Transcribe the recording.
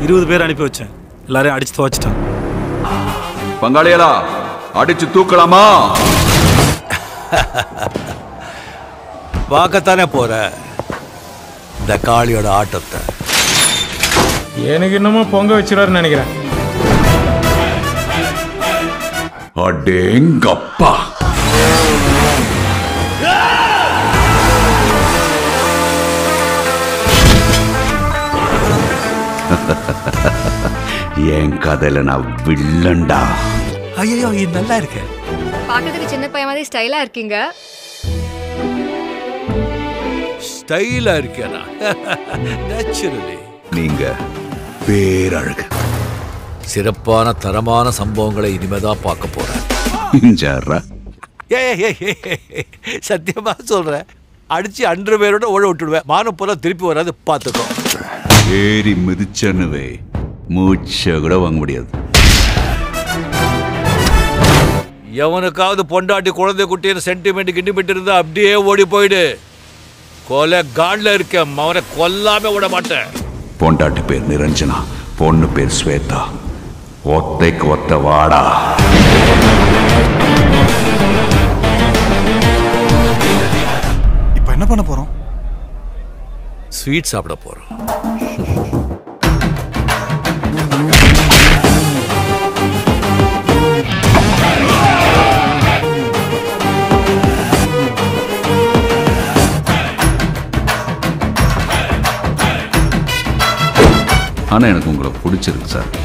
இருபது பேர் அனுப்பி வச்சேன் எல்லாரையும் அடிச்சு துவச்சிட்டான் பங்காளிகளா அடிச்சு தூக்கலாமா பார்க்கத்தானே போற இந்த காளியோட ஆட்டத்தை எனக்கு இன்னமும் பொங்க வச்சிருவாருன்னு நினைக்கிறேன் அடேங்கப்பா என் கதையில நான் வில்லண்டா ஐயோ இது நல்லா இருக்கு பார்க்கறதுக்கு சின்ன பையன் மாதிரி ஸ்டைலா இருக்கீங்க ஸ்டைலா இருக்கேனா நேச்சுரலி நீங்க பேரழகு சிறப்பான தரமான சம்பவங்களை இனிமேதான் பார்க்க போறேன் ஜர்ரா ஏய், ஏய், ஏய், ஏய், சத்தியமா சொல்றேன் அடிச்சு அன்று பேரோட ஓட விட்டுடுவேன் மானம் போல திருப்பி வராது பார்த்துக்கோ ஏறி மிதிச்சனுவே மூச்சை கூட வாங்க முடியாது எவனுக்காவது பொண்டாட்டி குழந்தை குட்டின்னு சென்டிமெண்ட் கிண்டிமெண்ட் இருந்தா அப்படியே ஓடி போயிடு கொலை காட்ல இருக்கேன் அவனை கொல்லாம விட மாட்டேன் பொண்டாட்டி பேர் நிரஞ்சனா பொண்ணு பேர் ஸ்வேதா ஒத்தைக்கு ஒத்த வாடா இப்போ என்ன பண்ண போறோம் ஸ்வீட் சாப்பிட போறோம் ஆனா எனக்கு உங்களை பிடிச்சிருக்கு சார்